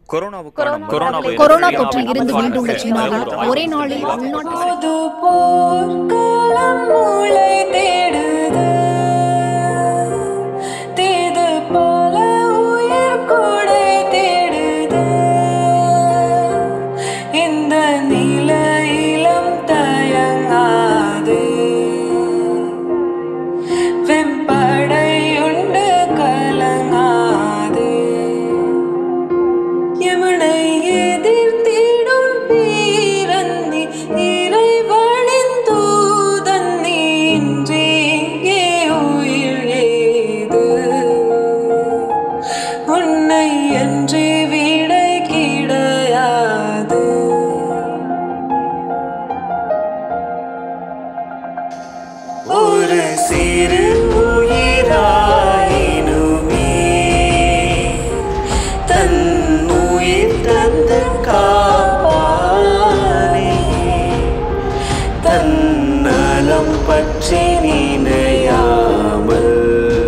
கொரோனாவுக்கான corona corona தொற்றில் இருந்து மீண்டுள்ள சீனாவில் ஒரே நாளில் உள்நாட்டு புது போர்க்களம் மூளை தேடுது தேது பல உயிர் கூடை தேடுது இந்த நிலையிலும் தயங்காது வெம்படையுண்டு கலங்காது யமனை எதிர்த்திடும் பீரன்னி இறைவனின் தூதன் நீ இன்றி இங்கே உயிர் ஏது உன்னை அன்றி விடை கிடையாது ஒரு சிறு உயிராயினுமே தன் உயிர் தந்து காப்பானே தன்னலம் பற்றி நினையாமல்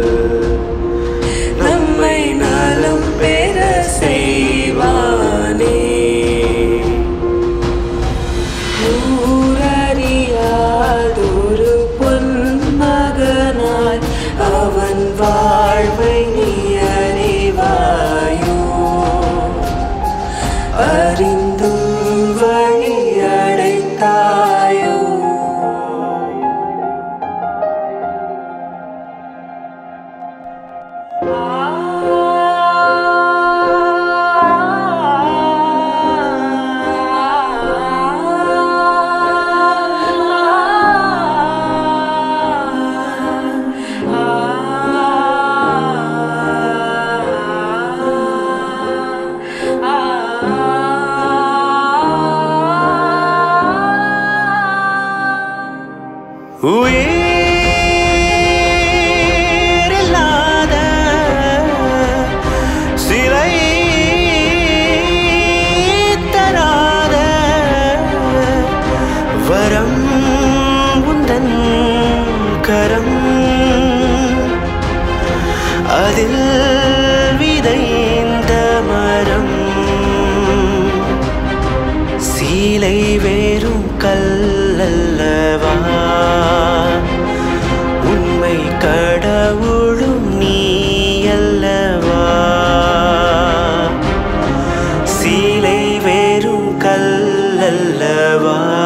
நம்மை நலம் பெற செய்வானே ஊரறியாதொரு பொன்மகனாய் அவன் வாழ்வை நீ அறிவாயோ அறிந்தும் வழி அடைத்தாயோ உயிரில்லாத சிலை தராத வரம் உந்தன் கரம் அதில் விதைந்த மரம் சீலை வேறும் கல்லல்லவா உண்மை கடவுளும் நீ அல்லவா சீலை வேறும் கல்லல்லவா